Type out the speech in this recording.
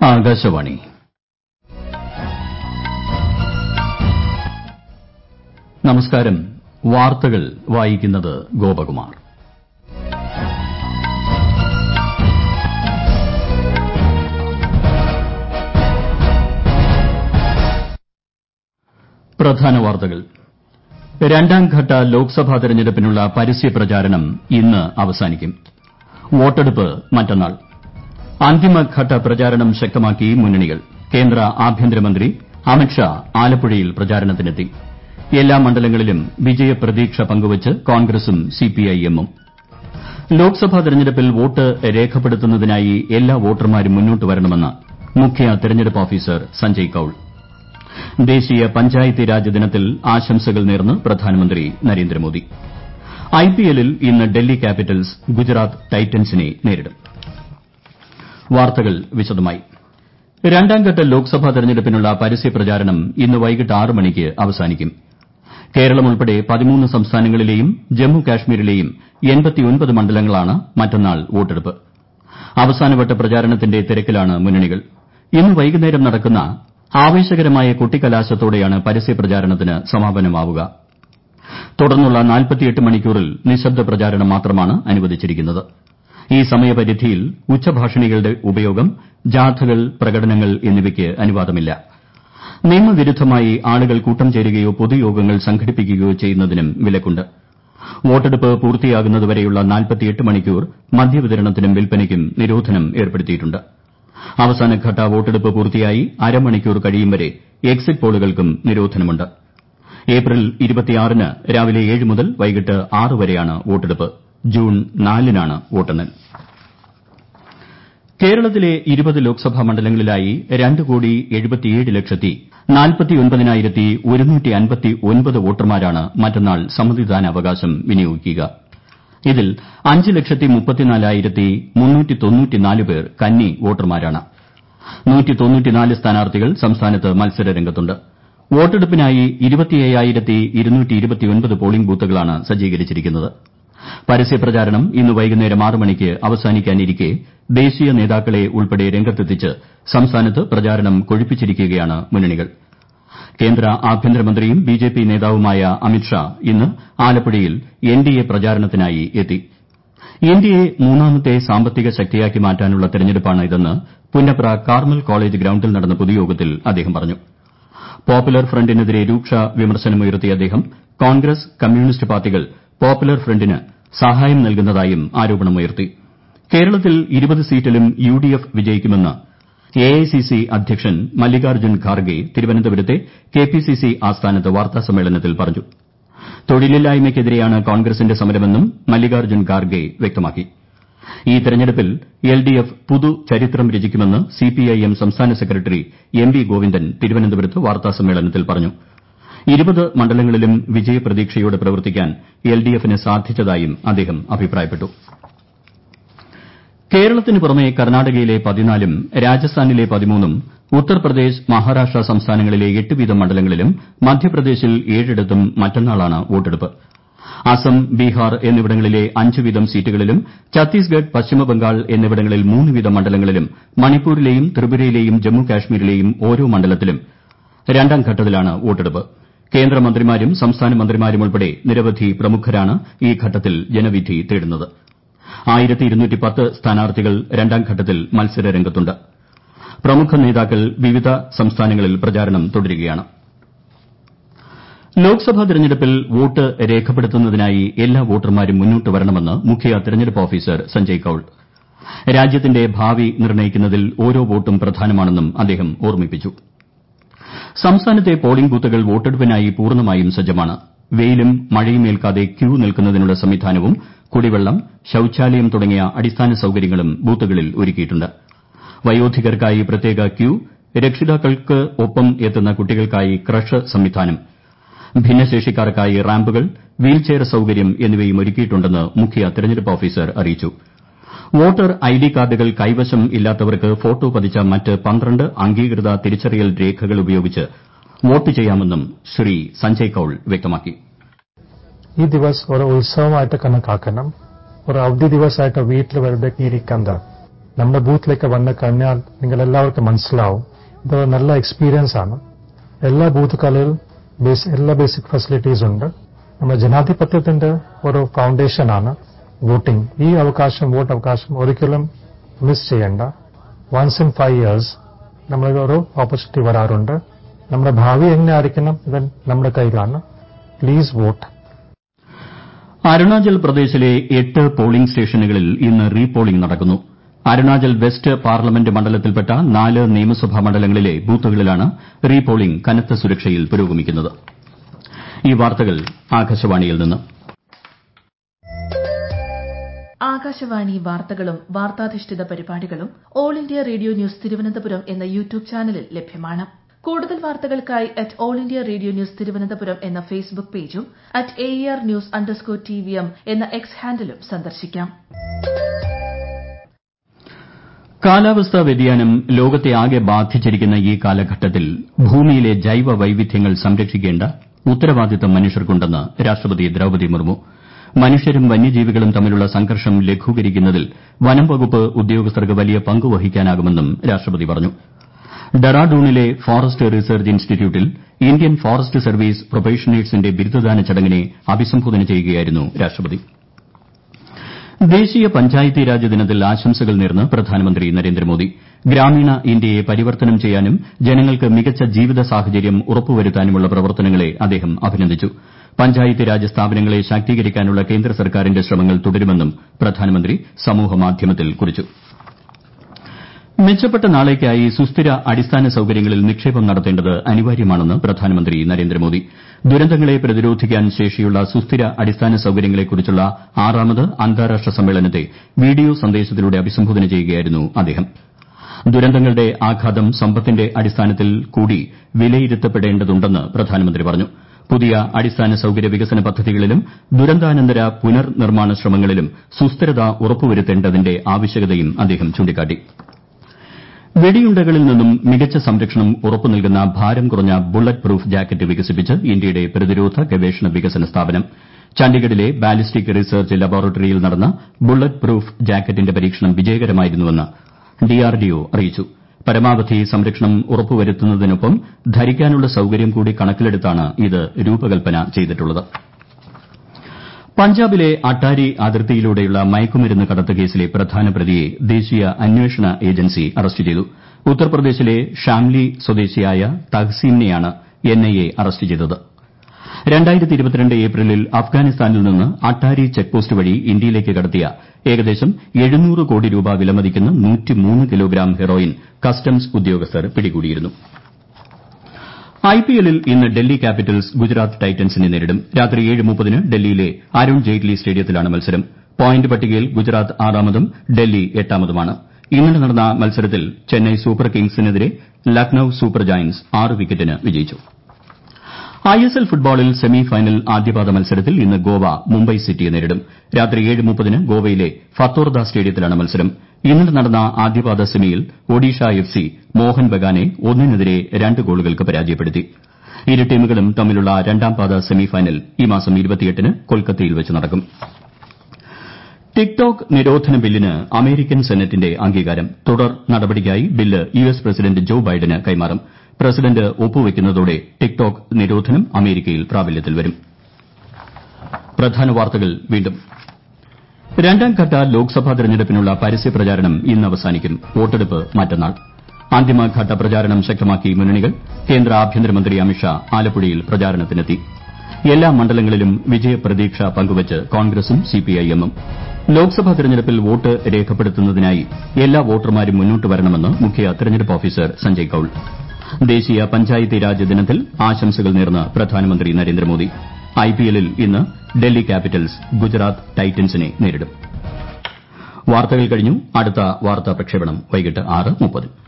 ആകാശവാണി നമസ്കാരം വാർത്തകൾ വായിക്കുന്നത് ഗോപകുമാർ പ്രധാന വാർത്തകൾ രണ്ടാംഘട്ട ലോക്സഭാ തെരഞ്ഞെടുപ്പിനുള്ള പരസ്യപ്രചാരണം ഇന്ന് അവസാനിക്കും വോട്ടെടുപ്പ് മറ്റന്നാൾ അന്തിമഘട്ട പ്രചാരണം ശക്തമാക്കി മുന്നണികൾ കേന്ദ്ര ആഭ്യന്തരമന്ത്രി അമിത് ഷാ ആലപ്പുഴയിൽ പ്രചാരണത്തിനെത്തി എല്ലാ മണ്ഡലങ്ങളിലും വിജയപ്രതീക്ഷ പങ്കുവച്ച് കോൺഗ്രസും സിപിഐഎമ്മും ലോക്സഭാ തെരഞ്ഞെടുപ്പിൽ വോട്ട് രേഖപ്പെടുത്തുന്നതിനായി എല്ലാ വോട്ടർമാരും മുന്നോട്ട് വരണമെന്ന് മുഖ്യ തെരഞ്ഞെടുപ്പ് ഓഫീസർ സഞ്ജയ് കൌൾ ദേശീയ പഞ്ചായത്തി രാജ് ദിനത്തിൽ ആശംസകൾ നേർന്ന് പ്രധാനമന്ത്രി നരേന്ദ്രമോദി ഐപിഎല്ലിൽ ഇന്ന് ഡൽഹി ക്യാപിറ്റൽസ് ഗുജറാത്ത് ടൈറ്റൻസിനെ നേരിടും വാർത്തകൾ വിശദമായി രണ്ടാംഘട്ട ലോക്സഭാ തെരഞ്ഞെടുപ്പിനുള്ള പരസ്യപ്രചാരണം ഇന്ന് വൈകിട്ട് ആറ് മണിക്ക് അവസാനിക്കും കേരളം ഉൾപ്പെടെ പതിമൂന്ന് സംസ്ഥാനങ്ങളിലെയും ജമ്മു കാശ്മീരിലെയും മണ്ഡലങ്ങളാണ് മറ്റന്നാൾ വോട്ടെടുപ്പ് അവസാനവട്ട പ്രചാരണത്തിന്റെ തിരക്കിലാണ് മുന്നണികൾ ഇന്ന് വൈകുന്നേരം നടക്കുന്ന ആവേശകരമായ കൊട്ടിക്കലാശത്തോടെയാണ് പരസ്യപ്രചാരണത്തിന് സമാപനമാവുക തുടർന്നുള്ള മണിക്കൂറിൽ നിശബ്ദ പ്രചാരണം മാത്രമാണ് അനുവദിച്ചിരിക്കുന്നത് ഈ സമയപരിധിയിൽ ഉച്ചഭാഷിണികളുടെ ഉപയോഗം ജാഥകൾ പ്രകടനങ്ങൾ എന്നിവയ്ക്ക് അനുവാദമില്ല നിയമവിരുദ്ധമായി ആളുകൾ കൂട്ടം ചേരുകയോ പൊതുയോഗങ്ങൾ സംഘടിപ്പിക്കുകയോ ചെയ്യുന്നതിനും വിലക്കുണ്ട് വോട്ടെടുപ്പ് പൂർത്തിയാകുന്നതുവരെയുള്ള മണിക്കൂർ മദ്യവിതരണത്തിനും വിൽപ്പനയ്ക്കും നിരോധനം ഏർപ്പെടുത്തിയിട്ടുണ്ട് അവസാനഘട്ട വോട്ടെടുപ്പ് പൂർത്തിയായി അരമണിക്കൂർ കഴിയും വരെ എക്സിറ്റ് പോളുകൾക്കും നിരോധനമുണ്ട് ഏപ്രിൽ ന് രാവിലെ ഏഴ് മുതൽ വൈകിട്ട് ആറ് വരെയാണ് വോട്ടെടുപ്പ് ജൂൺ നാലിനാണ് വോട്ടെണ്ണൽ കേരളത്തിലെ ഇരുപത് ലോക്സഭാ മണ്ഡലങ്ങളിലായി രണ്ട് കോടി എഴുപത്തിയേഴ് ലക്ഷത്തി നാൽപ്പത്തിയൊൻപതിനായിരത്തി ഒരുന്നൂറ്റി അൻപത്തിയൊൻപത് വോട്ടർമാരാണ് മറ്റന്നാൾ സമ്മതിദാനാവകാശം വിനിയോഗിക്കുക ഇതിൽ അഞ്ച് ലക്ഷത്തി മുപ്പത്തിനാലായിരത്തി മുന്നൂറ്റി തൊണ്ണൂറ്റിനാല് പേർ കന്നി വോട്ടർമാരാണ് നൂറ്റി തൊണ്ണൂറ്റിനാല് സ്ഥാനാർത്ഥികൾ സംസ്ഥാനത്ത് മത്സരരംഗത്തുണ്ട് വോട്ടെടുപ്പിനായി ഇരുപത്തിയ്യായിരത്തി ഇരുന്നൂറ്റി ഇരുപത്തിയൊൻപത് പോളിംഗ് ബൂത്തുകളാണ് സജ്ജീകരിച്ചിരിക്കുന്നത് പരസ്യപ്രചാരണം ഇന്ന് വൈകുന്നേരം ആറ് മണിക്ക് അവസാനിക്കാനിരിക്കെ ദേശീയ നേതാക്കളെ ഉൾപ്പെടെ രംഗത്തെത്തിച്ച് സംസ്ഥാനത്ത് പ്രചാരണം കൊഴുപ്പിച്ചിരിക്കുകയാണ് മുന്നണികൾ കേന്ദ്ര ആഭ്യന്തരമന്ത്രിയും ബിജെപി നേതാവുമായ അമിത് ഷാ ഇന്ന് ആലപ്പുഴയിൽ എൻഡിഎ പ്രചാരണത്തിനായി എത്തി ഇന്ത്യയെ മൂന്നാമത്തെ സാമ്പത്തിക ശക്തിയാക്കി മാറ്റാനുള്ള തെരഞ്ഞെടുപ്പാണ് ഇതെന്ന് പുന്നപ്ര കാർമൽ കോളേജ് ഗ്രൌണ്ടിൽ നടന്ന പൊതുയോഗത്തിൽ അദ്ദേഹം പറഞ്ഞു പോപ്പുലർ ഫ്രണ്ടിനെതിരെ രൂക്ഷ വിമർശനമുയർത്തിയ അദ്ദേഹം കോൺഗ്രസ് കമ്മ്യൂണിസ്റ്റ് പാർട്ടികൾ പോപ്പുലർ ഫ്രണ്ടിന് സഹായം നൽകുന്നതായും ആരോപണമുയർത്തി കേരളത്തിൽ ഇരുപത് സീറ്റിലും യുഡിഎഫ് വിജയിക്കുമെന്ന് എഐസിസി അധ്യക്ഷൻ മല്ലികാർജ്ജുൻ ഖാർഗെ തിരുവനന്തപുരത്തെ കെപിസിസി ആസ്ഥാനത്ത് വാർത്താസമ്മേളനത്തിൽ പറഞ്ഞു തൊഴിലില്ലായ്മയ്ക്കെതിരെയാണ് കോൺഗ്രസിന്റെ സമരമെന്നും മല്ലികാർജ്ജുൻ ഖാർഗെ വ്യക്തമാക്കി ഈ തെരഞ്ഞെടുപ്പിൽ എൽഡിഎഫ് പുതുചരിത്രം രചിക്കുമെന്ന് സിപിഐഎം സംസ്ഥാന സെക്രട്ടറി എം വി ഗോവിന്ദൻ തിരുവനന്തപുരത്ത് വാർത്താസമ്മേളനത്തിൽ പറഞ്ഞു ഇരുപത് മണ്ഡലങ്ങളിലും വിജയപ്രതീക്ഷയോടെ പ്രവർത്തിക്കാൻ എൽഡിഎഫിന് സാധിച്ചതായും അദ്ദേഹം അഭിപ്രായപ്പെട്ടു കേരളത്തിന് പുറമെ കർണാടകയിലെ പതിനാലും രാജസ്ഥാനിലെ പതിമൂന്നും ഉത്തർപ്രദേശ് മഹാരാഷ്ട്ര സംസ്ഥാനങ്ങളിലെ എട്ട് വീതം മണ്ഡലങ്ങളിലും മധ്യപ്രദേശിൽ ഏഴിടത്തും മറ്റന്നാളാണ് വോട്ടെടുപ്പ് അസം ബീഹാർ എന്നിവിടങ്ങളിലെ അഞ്ച് വീതം സീറ്റുകളിലും ഛത്തീസ്ഗഡ് പശ്ചിമബംഗാൾ എന്നിവിടങ്ങളിൽ മൂന്ന് വീതം മണ്ഡലങ്ങളിലും മണിപ്പൂരിലെയും ത്രിപുരയിലെയും ജമ്മു കാശ്മീരിലെയും ഓരോ മണ്ഡലത്തിലും രണ്ടാം ഘട്ടത്തിലാണ് വോട്ടെടുപ്പ് കേന്ദ്രമന്ത്രിമാരും സംസ്ഥാന മന്ത്രിമാരും ഉൾപ്പെടെ നിരവധി പ്രമുഖരാണ് ഈ ഘട്ടത്തിൽ ജനവിധി തേടുന്നത് സ്ഥാനാർത്ഥികൾ രണ്ടാം ഘട്ടത്തിൽ മത്സരരംഗത്തുണ്ട് പ്രമുഖ നേതാക്കൾ വിവിധ സംസ്ഥാനങ്ങളിൽ പ്രചാരണം തുടരുകയാണ് ലോക്സഭാ തെരഞ്ഞെടുപ്പിൽ വോട്ട് രേഖപ്പെടുത്തുന്നതിനായി എല്ലാ വോട്ടർമാരും മുന്നോട്ട് വരണമെന്ന് മുഖ്യ തെരഞ്ഞെടുപ്പ് ഓഫീസർ സഞ്ജയ് കൌൾ രാജ്യത്തിന്റെ ഭാവി നിർണ്ണയിക്കുന്നതിൽ ഓരോ വോട്ടും പ്രധാനമാണെന്നും അദ്ദേഹം ഓർമ്മിപ്പിച്ചു സംസ്ഥാനത്തെ പോളിംഗ് ബൂത്തുകൾ വോട്ടെടുപ്പിനായി പൂർണ്ണമായും സജ്ജമാണ് വെയിലും മഴയും ഏൽക്കാതെ ക്യൂ നിൽക്കുന്നതിനുള്ള സംവിധാനവും കുടിവെള്ളം ശൌചാലയം തുടങ്ങിയ അടിസ്ഥാന സൌകര്യങ്ങളും ബൂത്തുകളിൽ ഒരുക്കിയിട്ടുണ്ട് വയോധികർക്കായി പ്രത്യേക ക്യൂ രക്ഷിതാക്കൾക്ക് ഒപ്പം എത്തുന്ന കുട്ടികൾക്കായി ക്രഷ് സംവിധാനം ഭിന്നശേഷിക്കാർക്കായി റാമ്പുകൾ വീൽചെയർ സൌകര്യം എന്നിവയും ഒരുക്കിയിട്ടുണ്ടെന്ന് മുഖ്യ തെരഞ്ഞെടുപ്പ് ഓഫീസർ അറിയിച്ചു വോട്ടർ ഐഡി കാർഡുകൾ കൈവശം ഇല്ലാത്തവർക്ക് ഫോട്ടോ പതിച്ച മറ്റ് പന്ത്രണ്ട് അംഗീകൃത തിരിച്ചറിയൽ രേഖകൾ ഉപയോഗിച്ച് വോട്ട് ചെയ്യാമെന്നും ശ്രീ സഞ്ജയ് കൌൾ വ്യക്തമാക്കി ഈ ദിവസ് ഒരു ഉത്സവമായിട്ട് കണക്കാക്കണം ഒരു അവധി ദിവസമായിട്ട് വീട്ടിൽ വെറുതെ ഇരിക്കണ്ട നമ്മുടെ ബൂത്തിലേക്ക് വന്നു കഴിഞ്ഞാൽ നിങ്ങൾ എല്ലാവർക്കും മനസ്സിലാവും ഇത് ഒരു നല്ല എക്സ്പീരിയൻസ് ആണ് എല്ലാ ബൂത്തുകളിലും എല്ലാ ബേസിക് ഫെസിലിറ്റീസ് ഉണ്ട് നമ്മുടെ ജനാധിപത്യത്തിന്റെ ഒരു ഫൗണ്ടേഷൻ ആണ് വോട്ടിംഗ് ഈ അവകാശം വോട്ട് അവകാശം ഒരിക്കലും മിസ് ചെയ്യണ്ട വൺസ് ഇൻ ഫൈവ് ഇയേഴ്സ് നമ്മൾക്ക് ഒരു ഓപ്പർച്യൂണിറ്റി വരാറുണ്ട് നമ്മുടെ ഭാവി എങ്ങനെ ആയിരിക്കണം ഇത് നമ്മുടെ കയ്യിലാണ് പ്ലീസ് വോട്ട് അരുണാചൽ പ്രദേശിലെ എട്ട് പോളിംഗ് സ്റ്റേഷനുകളിൽ ഇന്ന് റീപോളിംഗ് നടക്കുന്നു അരുണാചൽ വെസ്റ്റ് പാർലമെന്റ് മണ്ഡലത്തിൽപ്പെട്ട നാല് നിയമസഭാ മണ്ഡലങ്ങളിലെ ബൂത്തുകളിലാണ് റീപോളിംഗ് കനത്ത സുരക്ഷയിൽ പുരോഗമിക്കുന്നത് ഈ വാർത്തകൾ ആകാശവാണിയിൽ നിന്ന് ആകാശവാണി വാർത്തകളും വാർത്താധിഷ്ഠിത പരിപാടികളും All India Radio News Thiruvananthapuram എന്ന യൂട്യൂബ് ചാനലിൽ ലഭ്യമാണ് കൂടുതൽ വാർത്തകൾക്കായി at All India Radio News Thiruvananthapuram എന്ന ഫേസ്ബുക്ക് പേജും at A R news underscore T V M എന്ന എക്സ് ഹാൻഡിലും സന്ദർശിക്കാം കാലാവസ്ഥാ വ്യതിയാനം ലോകത്തെ ആകെ ബാധിച്ചിരിക്കുന്ന ഈ കാലഘട്ടത്തിൽ ഭൂമിയിലെ ജൈവ വൈവിധ്യങ്ങൾ സംരക്ഷിക്കേണ്ട ഉത്തരവാദിത്തം മനുഷ്യർക്കുണ്ടെന്ന് രാഷ്ട്രപതി ദ്രൌപദി മുർമു മനുഷ്യരും വന്യജീവികളും തമ്മിലുള്ള സംഘർഷം ലഘൂകരിക്കുന്നതിൽ വനം വകുപ്പ് ഉദ്യോഗസ്ഥർക്ക് വലിയ പങ്ക് വഹിക്കാനാകുമെന്നും രാഷ്ട്രപതി പറഞ്ഞു ഡെറാഡൂണിലെ ഫോറസ്റ്റ് റിസർച്ച് ഇൻസ്റ്റിറ്റ്യൂട്ടിൽ ഇന്ത്യൻ ഫോറസ്റ്റ് സർവീസ് പ്രൊബേഷനേഴ്സിന്റെ ബിരുദദാന ചടങ്ങിനെ അഭിസംബോധന ചെയ്യുകയായിരുന്നു രാഷ്ട്രപതി ദേശീയ പഞ്ചായത്തി രാജ് ദിനത്തിൽ ആശംസകൾ നേർന്ന് പ്രധാനമന്ത്രി നരേന്ദ്രമോദി ഗ്രാമീണ ഇന്ത്യയെ പരിവർത്തനം ചെയ്യാനും ജനങ്ങൾക്ക് മികച്ച ജീവിത സാഹചര്യം ഉറപ്പുവരുത്താനുമുള്ള പ്രവർത്തനങ്ങളെ അദ്ദേഹം അഭിനന്ദിച്ചു പഞ്ചായത്തി രാജ് സ്ഥാപനങ്ങളെ ശാക്തീകരിക്കാനുള്ള കേന്ദ്ര സർക്കാരിന്റെ ശ്രമങ്ങൾ തുടരുമെന്നും പ്രധാനമന്ത്രി സമൂഹമാധ്യമത്തിൽ കുറിച്ചു മെച്ചപ്പെട്ട നാളേക്കായി സുസ്ഥിര അടിസ്ഥാന സൌകര്യങ്ങളിൽ നിക്ഷേപം നടത്തേണ്ടത് അനിവാര്യമാണെന്ന് പ്രധാനമന്ത്രി നരേന്ദ്രമോദി ദുരന്തങ്ങളെ പ്രതിരോധിക്കാൻ ശേഷിയുള്ള സുസ്ഥിര അടിസ്ഥാന സൌകര്യങ്ങളെക്കുറിച്ചുള്ള ആറാമത് അന്താരാഷ്ട്ര സമ്മേളനത്തെ വീഡിയോ സന്ദേശത്തിലൂടെ അഭിസംബോധന ചെയ്യുകയായിരുന്നു അദ്ദേഹം ദുരന്തങ്ങളുടെ ആഘാതം സമ്പത്തിന്റെ അടിസ്ഥാനത്തിൽ കൂടി വിലയിരുത്തപ്പെടേണ്ടതുണ്ടെന്ന് പ്രധാനമന്ത്രി പറഞ്ഞു പുതിയ അടിസ്ഥാന സൌകര്യ വികസന പദ്ധതികളിലും ദുരന്താനന്തര പുനർനിർമ്മാണ ശ്രമങ്ങളിലും സുസ്ഥിരത ഉറപ്പുവരുത്തേണ്ടതിന്റെ ആവശ്യകതയും അദ്ദേഹം ചൂണ്ടിക്കാട്ടി വെടിയുണ്ടകളിൽ നിന്നും മികച്ച സംരക്ഷണം ഉറപ്പു നൽകുന്ന ഭാരം കുറഞ്ഞ ബുള്ളറ്റ് പ്രൂഫ് ജാക്കറ്റ് വികസിപ്പിച്ച് ഇന്ത്യയുടെ പ്രതിരോധ ഗവേഷണ വികസന സ്ഥാപനം ചണ്ഡിഗഡിലെ ബാലിസ്റ്റിക് റിസർച്ച് ലബോറട്ടറിയിൽ നടന്ന ബുള്ളറ്റ് പ്രൂഫ് ജാക്കറ്റിന്റെ പരീക്ഷണം വിജയകരമായിരുന്നുവെന്ന് ഡിആർഡിഒ അറിയിച്ചു പരമാവധി സംരക്ഷണം ഉറപ്പുവരുത്തുന്നതിനൊപ്പം ധരിക്കാനുള്ള സൌകര്യം കൂടി കണക്കിലെടുത്താണ് ഇത് രൂപകൽപ്പന ചെയ്തിട്ടുള്ളത് പഞ്ചാബിലെ അട്ടാരി അതിർത്തിയിലൂടെയുള്ള മയക്കുമരുന്ന് കടത്ത് കേസിലെ പ്രധാന പ്രതിയെ ദേശീയ അന്വേഷണ ഏജൻസി അറസ്റ്റ് ചെയ്തു ഉത്തർപ്രദേശിലെ ഷാംലി സ്വദേശിയായ തഹ്സീനെയാണ് എൻഐഎ അറസ്റ്റ് ചെയ്തത് ഏപ്രിലിൽ അഫ്ഗാനിസ്ഥാനിൽ നിന്ന് അട്ടാരി ചെക്ക് പോസ്റ്റ് വഴി ഇന്ത്യയിലേക്ക് കടത്തിയ ഏകദേശം എഴുന്നൂറ് കോടി രൂപ വിലമതിക്കുന്ന കിലോഗ്രാം ഹെറോയിൻ കസ്റ്റംസ് ഉദ്യോഗസ്ഥർ പിടികൂടിയിരുന്നു ഐപിഎല്ലിൽ ഇന്ന് ഡൽഹി ക്യാപിറ്റൽസ് ഗുജറാത്ത് ടൈറ്റൻസിനെ നേരിടും രാത്രി ഏഴ് മുപ്പതിന് ഡൽഹിയിലെ അരുൺ ജെയ്റ്റ്ലി സ്റ്റേഡിയത്തിലാണ് മത്സരം പോയിന്റ് പട്ടികയിൽ ഗുജറാത്ത് ആറാമതും ഡൽഹി എട്ടാമതുമാണ് ഇന്നലെ നടന്ന മത്സരത്തിൽ ചെന്നൈ സൂപ്പർ കിംഗ്സിനെതിരെ ലക്നൌ സൂപ്പർ ജയന്റ്സ് ആറ് വിക്കറ്റിന് വിജയിച്ചു ഐഎസ്എൽ ഫുട്ബോളിൽ സെമി ഫൈനൽ ആദ്യപാദ മത്സരത്തിൽ ഇന്ന് ഗോവ മുംബൈ സിറ്റിയെ നേരിടും രാത്രി ഏഴ് മുപ്പതിന് ഗോവയിലെ ഫത്തോർദ സ്റ്റേഡിയത്തിലാണ് മത്സരം ഇന്നലെ നടന്ന ആദ്യപാദ സെമിയിൽ ഒഡീഷ എഫ് സി മോഹൻ ബഗാനെ ഒന്നിനെതിരെ രണ്ട് ഗോളുകൾക്ക് പരാജയപ്പെടുത്തി ഇരു ടീമുകളും തമ്മിലുള്ള രണ്ടാം പാദ സെമി ഫൈനൽ ഈ മാസം ന് കൊൽക്കത്തയിൽ വെച്ച് നടക്കും ടിക്ടോക് നിരോധന ബില്ലിന് അമേരിക്കൻ സെനറ്റിന്റെ അംഗീകാരം തുടർ നടപടിക്കായി ബില്ല് യുഎസ് പ്രസിഡന്റ് ജോ ബൈഡന് കൈമാറും പ്രസിഡന്റ് ഒപ്പുവയ്ക്കുന്നതോടെ ടിക്ടോക് നിരോധനം അമേരിക്കയിൽ പ്രാബല്യത്തിൽ വരും രണ്ടാംഘട്ട ലോക്സഭാ തെരഞ്ഞെടുപ്പിനുള്ള പരസ്യപ്രചാരണം ഇന്ന് അവസാനിക്കും വോട്ടെടുപ്പ് മറ്റന്നാൾ അന്തിമഘട്ട പ്രചാരണം ശക്തമാക്കി മുന്നണികൾ കേന്ദ്ര ആഭ്യന്തരമന്ത്രി അമിത്ഷാ ആലപ്പുഴയിൽ പ്രചാരണത്തിനെത്തി എല്ലാ മണ്ഡലങ്ങളിലും വിജയപ്രതീക്ഷ പങ്കുവച്ച് കോൺഗ്രസും സിപിഐഎമ്മും ലോക്സഭാ തെരഞ്ഞെടുപ്പിൽ വോട്ട് രേഖപ്പെടുത്തുന്നതിനായി എല്ലാ വോട്ടർമാരും മുന്നോട്ട് വരണമെന്ന് മുഖ്യ തെരഞ്ഞെടുപ്പ് ഓഫീസർ സഞ്ജയ് കൌൾ ദേശീയ പഞ്ചായത്തി രാജ് ദിനത്തിൽ ആശംസകൾ നേർന്ന് പ്രധാനമന്ത്രി നരേന്ദ്രമോദി ഐപിഎല്ലിൽ ഇന്ന് ഡൽഹി ക്യാപിറ്റൽസ് ഗുജറാത്ത് ടൈറ്റൻസിനെ നേരിടും വാർത്തകൾ കഴിഞ്ഞു അടുത്ത വാർത്താ പ്രക്ഷേപണം വൈകിട്ട് ആറ് മുപ്പതിന്